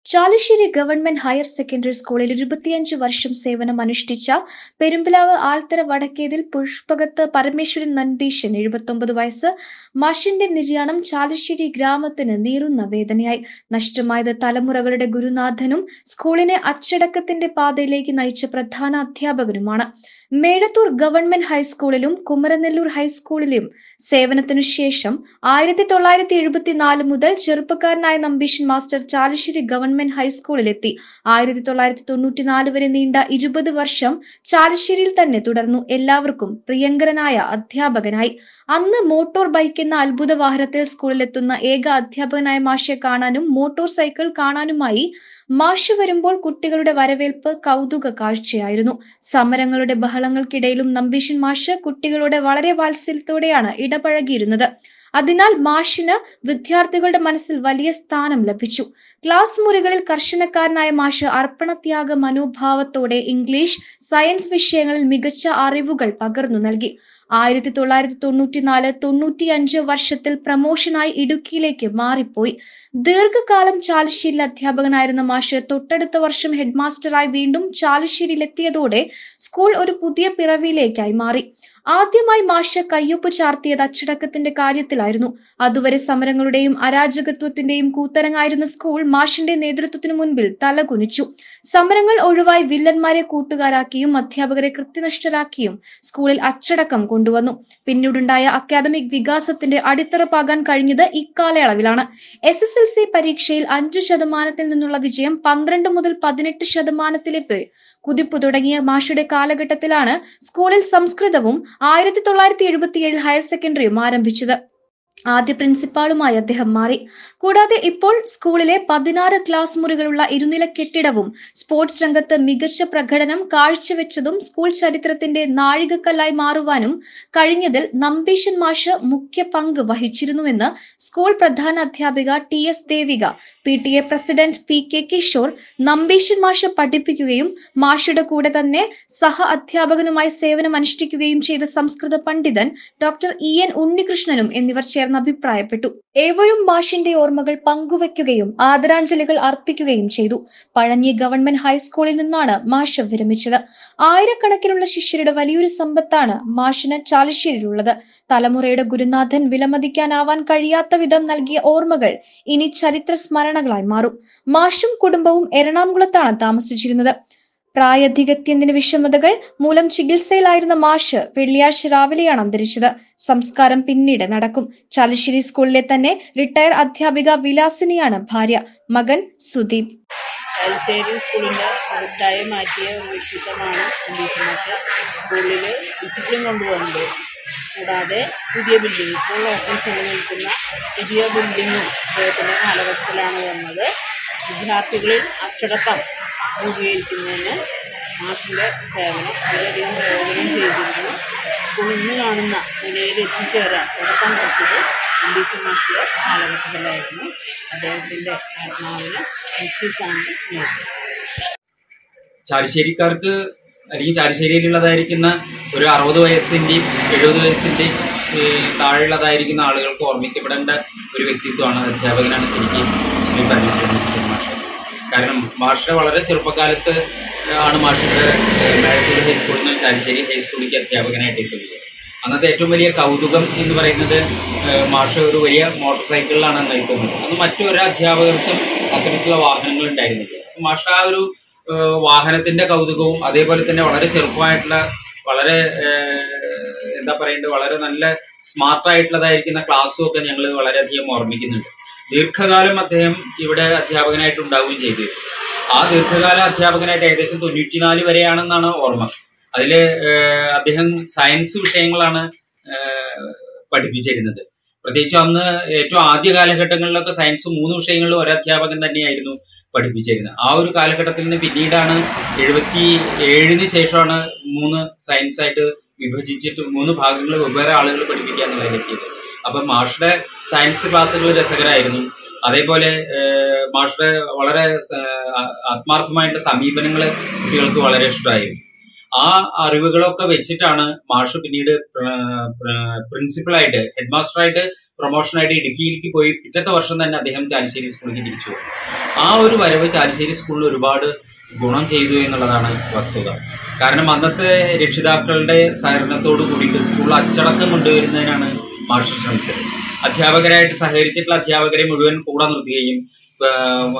Chalissery government higher secondary സ്കൂളിൽ ഇരുപത്തിയഞ്ച് വർഷം സേവനം അനുഷ്ഠിച്ച പെരുമ്പിലാവ് ആൽത്തറ വടക്കേതിൽ പുഷ്പകത്ത് പരമേശ്വരൻ നൻപീശൻ എഴുപത്തൊമ്പത് വയസ്സ് മാഷിന്റെ നിര്യാണം ചാലിശ്ശേരി ഗ്രാമത്തിന് നീറുന്ന വേദനയായി നഷ്ടമായത് തലമുറകളുടെ ഗുരുനാഥനും സ്കൂളിനെ അച്ചടക്കത്തിന്റെ പാതയിലേക്ക് നയിച്ച പ്രധാന അധ്യാപകനുമാണ് മേടത്തൂർ ഗവൺമെന്റ് ഹൈസ്കൂളിലും കുമരനെല്ലൂർ ഹൈസ്കൂളിലും സേവനത്തിനു ശേഷം ആയിരത്തി തൊള്ളായിരത്തി എഴുപത്തിനാല് മുതൽ ചെറുപ്പക്കാരനായ നമ്പീശൻ മാസ്റ്റർ ചാലിശ്ശേരി ഗവൺമെന്റ് ഹൈസ്കൂളിലെത്തി ആയിരത്തി തൊള്ളായിരത്തി തൊണ്ണൂറ്റിനാല് വരെ നീണ്ട ഇരുപത് വർഷം ചാലിശ്ശേരിയിൽ തന്നെ തുടർന്നു എല്ലാവർക്കും പ്രിയങ്കരനായ അധ്യാപകനായി അന്ന് മോട്ടോർ ബൈക്ക് എന്ന അത്ഭുത വാഹനത്തിൽ സ്കൂളിലെത്തുന്ന ഏക അധ്യാപകനായ മാഷെ കാണാനും മോട്ടോർ സൈക്കിൾ കാണാനുമായി മാഷ് വരുമ്പോൾ കുട്ടികളുടെ വരവേൽപ്പ് കൗതുക കാഴ്ചയായിരുന്നു സമരങ്ങളുടെ ബഹളങ്ങൾക്കിടയിലും നമ്പീശൻ മാഷ് കുട്ടികളോട് വളരെ വാത്സല്യത്തോടെയാണ് ഇടപഴകിയിരുന്നത് അതിനാൽ മാഷിന് വിദ്യാർത്ഥികളുടെ മനസ്സിൽ വലിയ സ്ഥാനം ലഭിച്ചു ക്ലാസ് മുറികളിൽ കർശനക്കാരനായ മാഷ് അർപ്പണത്യാഗ മനോഭാവത്തോടെ ഇംഗ്ലീഷ് സയൻസ് വിഷയങ്ങളിൽ മികച്ച അറിവുകൾ പകർന്നു നൽകി ആയിരത്തി തൊള്ളായിരത്തി തൊണ്ണൂറ്റിനാല് തൊണ്ണൂറ്റിയഞ്ച് വർഷത്തിൽ പ്രമോഷനായി ഇടുക്കിയിലേക്ക് മാറിപ്പോയി ദീർഘകാലം ചാലിശ്ശേരിയിൽ അധ്യാപകനായിരുന്ന മാഷ് തൊട്ടടുത്ത വർഷം ഹെഡ്മാസ്റ്ററായി വീണ്ടും ചാലിശ്ശേരിയിലെത്തിയതോടെ സ്കൂൾ ഒരു പുതിയ പിറവിയിലേക്കായി മാറി ആദ്യമായി മാഷ് കയ്യൊപ്പ് ചാർത്തിയത് അച്ചടക്കത്തിന്റെ കാര്യത്തിലായിരുന്നു അതുവരെ സമരങ്ങളുടെയും അരാജകത്വത്തിന്റെയും കൂത്തരങ്ങായിരുന്ന സ്കൂൾ മാഷിന്റെ നേതൃത്വത്തിനു മുൻപിൽ തലകുനിച്ചു സമരങ്ങൾ ഒഴിവായി വില്ലന്മാരെ കൂട്ടുകാരാക്കിയും അധ്യാപകരെ കൃത്യനിഷ്ഠരാക്കിയും സ്കൂളിൽ അച്ചടക്കം കൊണ്ടുവന്നു പിന്നീടുണ്ടായ അക്കാദമിക് വികാസത്തിന്റെ അടിത്തറ പാകാൻ കഴിഞ്ഞത് ഇക്കാലയളവിലാണ് എസ് എസ് എൽ സി പരീക്ഷയിൽ അഞ്ചു ശതമാനത്തിൽ നിന്നുള്ള വിജയം പന്ത്രണ്ട് മുതൽ പതിനെട്ട് ശതമാനത്തിലേക്ക് കുതിപ്പ് തുടങ്ങിയ മാഷയുടെ കാലഘട്ടത്തിലാണ് സ്കൂളിൽ സംസ്കൃതവും ആയിരത്തി തൊള്ളായിരത്തി എഴുപത്തിയേഴിൽ ഹയർ സെക്കൻഡറിയും ആരംഭിച്ചത് ആദ്യ പ്രിൻസിപ്പാളുമായി അദ്ദേഹം മാറി കൂടാതെ ഇപ്പോൾ സ്കൂളിലെ പതിനാറ് ക്ലാസ് മുറികളുള്ള ഇരുനില കെട്ടിടവും സ്പോർട്സ് രംഗത്ത് മികച്ച പ്രകടനം കാഴ്ചവെച്ചതും സ്കൂൾ ചരിത്രത്തിന്റെ നാഴികക്കല്ലായി മാറുവാനും കഴിഞ്ഞതിൽ നമ്പീശൻ മാഷ് മുഖ്യ പങ്ക് വഹിച്ചിരുന്നുവെന്ന് സ്കൂൾ പ്രധാന അധ്യാപിക T S Devika P T A president P K Kishore Nambeesan മാഷ് പഠിപ്പിക്കുകയും മാഷയുടെ കൂടെ തന്നെ സഹ അധ്യാപകനുമായി സേവനം അനുഷ്ഠിക്കുകയും ചെയ്ത സംസ്കൃത പണ്ഡിതൻ ഡോക്ടർ ഇ എൻ ഉണ്ണികൃഷ്ണനും എന്നിവർ ചേർന്ന് അഭിപ്രായപ്പെട്ടു ഏവരും മാഷിന്റെ ഓർമ്മകൾ പങ്കുവെക്കുകയും ആദരാഞ്ജലികൾ അർപ്പിക്കുകയും ചെയ്തു പഴഞ്ഞി ഗവൺമെന്റ് ഹൈസ്കൂളിൽ നിന്നാണ് മാഷ് വിരമിച്ചത് ആയിരക്കണക്കിനുള്ള ശിഷ്യരുടെ വലിയൊരു സമ്പത്താണ് മാഷിന് ചാലിശ്ശേരിയിലുള്ളത് തലമുറയുടെ ഗുരുനാഥൻ വിലമതിക്കാനാവാൻ കഴിയാത്ത വിധം നൽകിയ ഓർമ്മകൾ ഇനി ചരിത്ര സ്മരണകളായി മാറും മാഷും കുടുംബവും എറണാകുളത്താണ് താമസിച്ചിരുന്നത് പ്രായധികത്യത്തിന്റെ വിഷമതകൾ മൂലം ചികിത്സയിലായിരുന്ന മാഷ് വെള്ളിയാഴ്ച രാവിലെയാണ് അന്തരിച്ചത് സംസ്കാരം പിന്നീട് നടക്കും ചാലിശ്ശേരി സ്കൂളിലെ തന്നെ റിട്ടയർ അധ്യാപിക വിലാസിനിയാണ് ഭാര്യ മകൻ സുദീപ് തലശ്ശേരി സ്കൂളിൻ്റെ മുഖച്ഛായ മാറ്റിയ ഒരു വ്യക്തിത്വമാണ് അംബീഷനൊക്കെ സ്കൂളിൽ ഡിസിപ്ലിൻ കൊണ്ടുവന്നത് കൂടാതെ പുതിയ ബിൽഡിംഗ് ഇപ്പോൾ ഓഫീസ് നിൽക്കുന്ന പുതിയ ബിൽഡിങ്ങും അദ്ദേഹത്തിൻ്റെ കാലഘട്ടത്തിലാണ് വന്നത് വിദ്യാർത്ഥികളിൽ അച്ചടക്കം രൂപീകരിക്കുന്നതിന് മാഷിൻ്റെ സേവനം വളരെയധികം പ്രയോജനം ചെയ്തിരുന്നു സ്കൂൾ ഇന്ന് കാണുന്ന നിലയിൽ എത്തിച്ചേരാൻ തുടക്കം കുറിച്ചത് അംബീഷൻ മാഷിൻ്റെ കാലഘട്ടത്തിലായിരുന്നു അദ്ദേഹത്തിൻ്റെ ആത്മാവിന് നിത്യശാന്തി നേടി ചാലിശ്ശേരിക്കാർക്ക് അല്ലെങ്കിൽ ചാലിശ്ശേരിയിലുള്ളതായിരിക്കുന്ന ഒരു അറുപത് വയസ്സിൻ്റെയും എഴുപത് വയസ്സിൻ്റെയും താഴെയുള്ളതായിരിക്കുന്ന ആളുകൾക്ക് ഓർമ്മിക്കപ്പെടേണ്ട ഒരു വ്യക്തിത്വമാണ് അധ്യാപകനാണ് ശരിക്കും ശ്രീ പരമേശ്വരൻ മാഷ് കാരണം മാഷ് വളരെ ചെറുപ്പകാലത്ത് ആണ് മാഷിൻ്റെ മേഴത്തൂർ ഹൈസ്കൂളിൽ നിന്ന് ചാലിശ്ശേരി ഹൈസ്കൂളിലേക്ക് അധ്യാപകനായിട്ട് എത്തുന്നത് അന്നത്തെ ഏറ്റവും വലിയ കൗതുകം എന്ന് പറയുന്നത് ഏഹ്, മാഷ് ഒരു വലിയ മോട്ടോർ സൈക്കിളിലാണ് നയിക്കുന്നത് അന്ന് മറ്റൊരു അധ്യാപകർക്കും അത്തരത്തിലുള്ള വാഹനങ്ങൾ ഉണ്ടായിരുന്നില്ല മാഷ് ആ ഒരു ഏഹ്, വാഹനത്തിന്റെ കൗതുകവും അതേപോലെ തന്നെ വളരെ ചെറുപ്പമായിട്ടുള്ള വളരെ ഏഹ്, എന്താ പറയേണ്ടത് വളരെ നല്ല സ്മാർട്ടായിട്ടുള്ളതായിരിക്കുന്ന ക്ലാസ്സും ഒക്കെ ഞങ്ങൾ വളരെയധികം ഓർമ്മിക്കുന്നുണ്ട് ദീർഘകാലം അദ്ദേഹം ഇവിടെ അധ്യാപകനായിട്ട് ഉണ്ടാവുകയും ചെയ്തു ആ ദീർഘകാല അധ്യാപകനായിട്ട് ഏകദേശം തൊണ്ണൂറ്റിനാല് വരെയാണെന്നാണ് ഓർമ്മ അതിൽ അദ്ദേഹം സയൻസ് വിഷയങ്ങളാണ് ഏഹ്, പഠിപ്പിച്ചിരുന്നത് പ്രത്യേകിച്ച് അന്ന് ഏറ്റവും ആദ്യ കാലഘട്ടങ്ങളിലൊക്കെ സയൻസ് മൂന്ന് വിഷയങ്ങളിൽ ഒരു അധ്യാപകൻ തന്നെയായിരുന്നു പഠിപ്പിച്ചിരുന്നത് ആ ഒരു കാലഘട്ടത്തിൽ നിന്ന് പിന്നീടാണ് എഴുപത്തി ഏഴിന് ശേഷമാണ് മൂന്ന് സയൻസ് ആയിട്ട് വിഭജിച്ചിട്ട് മൂന്ന് ഭാഗങ്ങൾ വെവ്വേറെ ആളുകൾ പഠിപ്പിക്കാൻ നിലയിലെത്തിയത് അപ്പം മാഷുടെ സയൻസ് ക്ലാസ്സുകൾ രസകരമായിരുന്നു അതേപോലെ ഏഹ്, മാഷുടെ വളരെ സ- ആ- ആത്മാർത്ഥമായിട്ടുള്ള സമീപനങ്ങൾ കുട്ടികൾക്ക് വളരെ ഇഷ്ടമായിരുന്നു ആ അറിവുകളൊക്കെ വെച്ചിട്ടാണ് മാഷ് പിന്നീട് പ്രിൻസിപ്പളായിട്ട് ഹെഡ് മാസ്റ്ററായിട്ട് പ്രൊമോഷനായിട്ട് ഇടുക്കിയിലേക്ക് പോയി പിറ്റത്തെ വർഷം തന്നെ അദ്ദേഹം ചാലിശ്ശേരി സ്കൂളിലേക്ക് തിരിച്ചു പോയി ആ ഒരു വരവ് ചാലിശ്ശേരി സ്കൂളിൽ ഒരുപാട് ഗുണം ചെയ്തു എന്നുള്ളതാണ് വസ്തുത കാരണം അന്നത്തെ രക്ഷിതാക്കളുടെ സഹകരണത്തോട് കൂടിയിട്ട് സ്കൂൾ അച്ചടക്കം കൊണ്ടുവരുന്നതിനാണ് മാഷ് ശ്രമിച്ചത് അധ്യാപകരായിട്ട് സഹകരിച്ചിട്ടുള്ള അധ്യാപകരെ മുഴുവൻ കൂടെ നിർത്തുകയും ആ,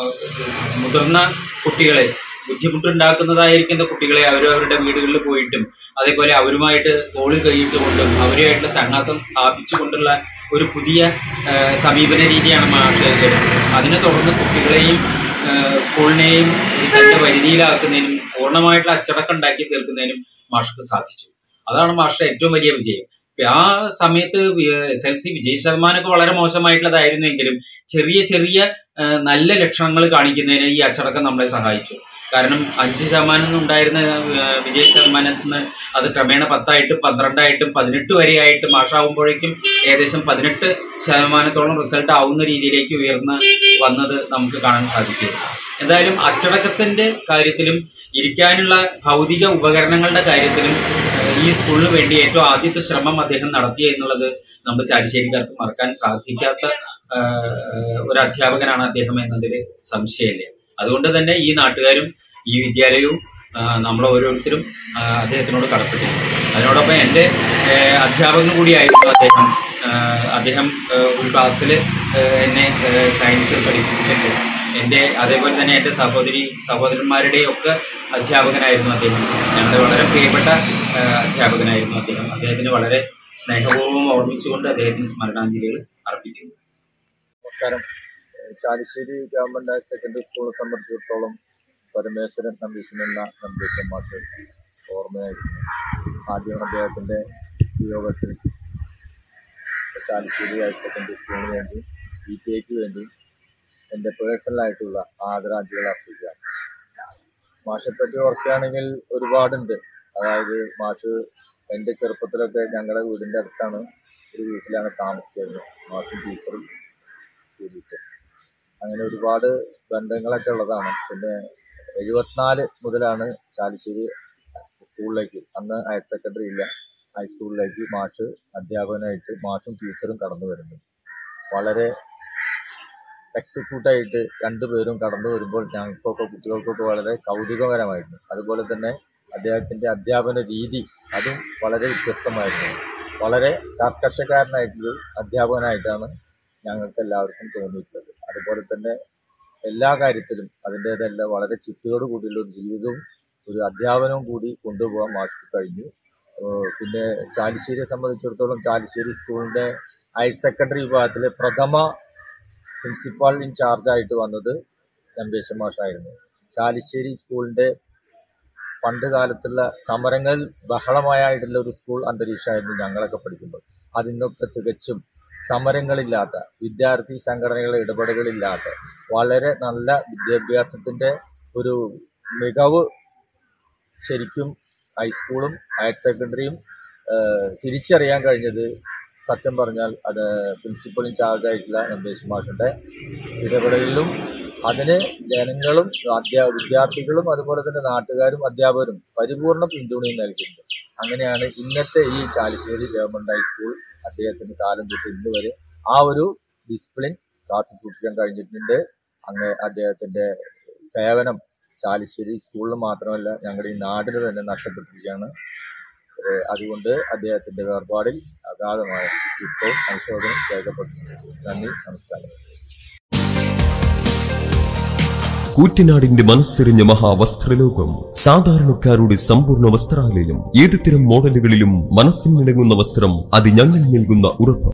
മുതിർന്ന കുട്ടികളെ ബുദ്ധിമുട്ടുണ്ടാക്കുന്നതായിരിക്കുന്ന കുട്ടികളെ അവരവരുടെ വീടുകളിൽ പോയിട്ടും അതേപോലെ അവരുമായിട്ട് തോളിൽ കൈയിട്ടുകൊണ്ടും അവരുമായിട്ട് ചങ്ങാത്തം സ്ഥാപിച്ചുകൊണ്ടുള്ള ഒരു പുതിയ ആ, സമീപന രീതിയാണ് മാഷ് എടുത്തത് അതിനെ തുടർന്ന് കുട്ടികളെയും ആ, സ്കൂളിനെയും ഒരു തന്റെ പരിധിയിലാക്കുന്നതിനും പൂർണ്ണമായിട്ടുള്ള അച്ചടക്കം ഉണ്ടാക്കി തീർക്കുന്നതിനും മാഷ്ക്ക് സാധിച്ചു അതാണ് മാഷയുടെ ഏറ്റവും വലിയ വിജയം ഇപ്പൊ ആ സമയത്ത് എസ് എൽ സി വിജയ ശതമാനമൊക്കെ വളരെ മോശമായിട്ടുള്ളതായിരുന്നുവെങ്കിലും ചെറിയ ചെറിയ ആ, നല്ല ലക്ഷണങ്ങൾ കാണിക്കുന്നതിന് ഈ അച്ചടക്കം നമ്മളെ സഹായിച്ചു കാരണം അഞ്ച് ശതമാനം ഉണ്ടായിരുന്ന ആ, വിജയ ശതമാനത്തിൽ നിന്ന് അത് ക്രമേണ പത്തായിട്ടും പന്ത്രണ്ടായിട്ടും പതിനെട്ട് വരെയായിട്ട് മാഷാവുമ്പോഴേക്കും ഏകദേശം പതിനെട്ട് ശതമാനത്തോളം റിസൾട്ട് ആവുന്ന രീതിയിലേക്ക് ഉയർന്ന് വന്നത് നമുക്ക് കാണാൻ സാധിച്ചിരുന്നു എന്തായാലും അച്ചടക്കത്തിന്റെ കാര്യത്തിലും ഇരിക്കാനുള്ള ഭൗതിക ഉപകരണങ്ങളുടെ കാര്യത്തിലും ഏഹ്, ഈ സ്കൂളിന് വേണ്ടി ഏറ്റവും ആദ്യത്തെ ശ്രമം അദ്ദേഹം നടത്തി എന്നുള്ളത് നമ്മൾ ചാലിശ്ശേരിക്കാർക്ക് മറക്കാൻ സാധിക്കാത്ത ഏഹ്, ഒരു അധ്യാപകനാണ് അദ്ദേഹം എന്നതിൽ സംശയമില്ല അതുകൊണ്ട് തന്നെ ഈ നാട്ടുകാരും ഈ വിദ്യാലയവും ആ, നമ്മൾ ഓരോരുത്തരും ആ, അദ്ദേഹത്തിനോട് കടപ്പെട്ടിരുന്നു അതിനോടൊപ്പം എൻ്റെ ഏഹ്, അധ്യാപകൻ കൂടിയായിരുന്നു അദ്ദേഹം ആ, അദ്ദേഹം ഏഹ്, ഒരു ക്ലാസ്സിൽ എന്നെ ഏഹ്, സയൻസ് പഠിപ്പിച്ചിട്ടുണ്ട് എൻ്റെ അതേപോലെ തന്നെ എൻ്റെ സഹോദരി സഹോദരന്മാരുടെയും ഒക്കെ അധ്യാപകനായിരുന്നു അദ്ദേഹം ഞങ്ങളുടെ വളരെ പ്രിയപ്പെട്ട ആ, അധ്യാപകനായിരുന്നു അദ്ദേഹം അദ്ദേഹത്തിന് വളരെ സ്നേഹപൂർവ്വം ഓർമ്മിച്ചുകൊണ്ട് അദ്ദേഹത്തിന് സ്മരണാഞ്ജലികൾ അർപ്പിക്കുന്നു നമസ്കാരം ചാലിശ്ശേരി ഗവൺമെന്റ് ഹയർ സെക്കൻഡറി സ്കൂളിനെ സംബന്ധിച്ചിടത്തോളം പരമേശ്വരൻ നമ്പീശൻ എന്ന നമ്പീശൻ മാഷ് ഓർമ്മയായിരുന്നു ആദ്യം അദ്ദേഹത്തിന്റെ യോഗത്തിൽ ചാലിശ്ശേരി ഹയർ സെക്കൻഡറി സ്കൂളിന് വേണ്ടി ഇ ടി എക്ക് വേണ്ടി എൻ്റെ പേഴ്സണലായിട്ടുള്ള ആദരാഞ്ജലികൾ അർപ്പിക്കുക മാഷെപ്പറ്റി ഓർക്കുകയാണെങ്കിൽ ഒരുപാടുണ്ട് അതായത് മാഷ് എൻ്റെ ചെറുപ്പത്തിലൊക്കെ ഞങ്ങളുടെ വീടിൻ്റെ അടുത്താണ് ഒരു വീട്ടിലാണ് താമസിച്ചിരുന്നത് മാഷും ടീച്ചറും കൂടിയിട്ട് അങ്ങനെ ഒരുപാട് ബന്ധങ്ങളൊക്കെ ഉള്ളതാണ് പിന്നെ എഴുപത്തിനാല് മുതലാണ് ചാലിശ്ശേരി സ്കൂളിലേക്ക് അന്ന് ഹയർ സെക്കൻഡറി ഇല്ല ഹൈസ്കൂളിലേക്ക് മാഷ് അധ്യാപകനായിട്ട് മാഷും ടീച്ചറും കടന്നു വരുന്നത് വളരെ എക്സിക്യൂട്ടായിട്ട് രണ്ടുപേരും കടന്നു വരുമ്പോൾ ഞങ്ങൾക്കൊക്കെ കുട്ടികൾക്കൊക്കെ വളരെ കൗതുകകരമായിരുന്നു അതുപോലെ തന്നെ അദ്ദേഹത്തിൻ്റെ അധ്യാപന രീതി അതും വളരെ വ്യത്യസ്തമായിരുന്നു വളരെ കർക്കശക്കാരനായിട്ടുള്ള അധ്യാപകനായിട്ടാണ് ഞങ്ങൾക്ക് എല്ലാവർക്കും തോന്നിയിട്ടുള്ളത് അതുപോലെ തന്നെ എല്ലാ കാര്യത്തിലും അതിൻ്റേതല്ല വളരെ ചിട്ടയോട് കൂടിയുള്ള ഒരു ജീവിതവും ഒരു അധ്യാപനവും കൂടി കൊണ്ടുപോകാൻ മാഷ്ക്ക് കഴിഞ്ഞു ഏഹ് പിന്നെ ചാലിശ്ശേരിയെ സംബന്ധിച്ചിടത്തോളം ചാലിശ്ശേരി സ്കൂളിൻ്റെ ഹയർ സെക്കൻഡറി വിഭാഗത്തിലെ പ്രഥമ പ്രിൻസിപ്പാൾ ഇൻചാർജ് ആയിട്ട് വന്നത് നമ്പേശ മാഷായിരുന്നു ചാലിശ്ശേരി സ്കൂളിൻ്റെ പണ്ട് കാലത്തുള്ള സമരങ്ങൾ ബഹളമായിട്ടുള്ള ഒരു സ്കൂൾ അന്തരീക്ഷമായിരുന്നു ഞങ്ങളൊക്കെ പഠിക്കുമ്പോൾ അതിന്നൊക്കെ തികച്ചും സമരങ്ങളില്ലാത്ത വിദ്യാർത്ഥി സംഘടനകളുടെ ഇടപെടലുകളില്ലാത്ത വളരെ നല്ല വിദ്യാഭ്യാസത്തിൻ്റെ ഒരു മികവ് ശരിക്കും ഹൈസ്കൂളും ഹയർ സെക്കൻഡറിയും ഏഹ്, തിരിച്ചറിയാൻ കഴിഞ്ഞത് സത്യം പറഞ്ഞാൽ അത് പ്രിൻസിപ്പൽ ഇൻചാർജ് ആയിട്ടുള്ള രമേശ് മാഷിൻ്റെ ഇടപെടലിലും അതിന് ജനങ്ങളും അധ്യാ വിദ്യാർത്ഥികളും അതുപോലെ തന്നെ നാട്ടുകാരും അധ്യാപകരും പരിപൂർണ പിന്തുണയും നൽകിയിട്ടുണ്ട് അങ്ങനെയാണ് ഇന്നത്തെ ഈ ചാലിശ്ശേരി ഗവൺമെൻറ് ഹൈസ്കൂൾ അദ്ദേഹത്തിന് കാലം തൊട്ട് ഇന്ന് വരെ ആ ഒരു ഡിസിപ്ലിൻ കാത്തു സൂക്ഷിക്കാൻ കഴിഞ്ഞിട്ടുണ്ട് അങ്ങ് അദ്ദേഹത്തിൻ്റെ സേവനം ചാലിശ്ശേരി സ്കൂളിൽ മാത്രമല്ല ഞങ്ങളുടെ ഈ നാടിന് തന്നെ നഷ്ടപ്പെട്ടിരിക്കുകയാണ് ഏഹ് അതുകൊണ്ട് അദ്ദേഹത്തിൻ്റെ വേർപാടിൽ അഗാധമായ ഇപ്പോൾ അനുശോചനം രേഖപ്പെടുത്തുന്നു നന്ദി നമസ്കാരം കൂറ്റനാടിന്റെ മനസ്സെറിഞ്ഞ മഹാവസ്ത്രലോകം സാധാരണക്കാരുടെ സമ്പൂർണ്ണ വസ്ത്രാലയം ഏതുതരം മോഡലുകളിലും മനസ്സിനിണങ്ങുന്ന വസ്ത്രം അത് ഞങ്ങൾ നൽകുന്ന ഉറപ്പ്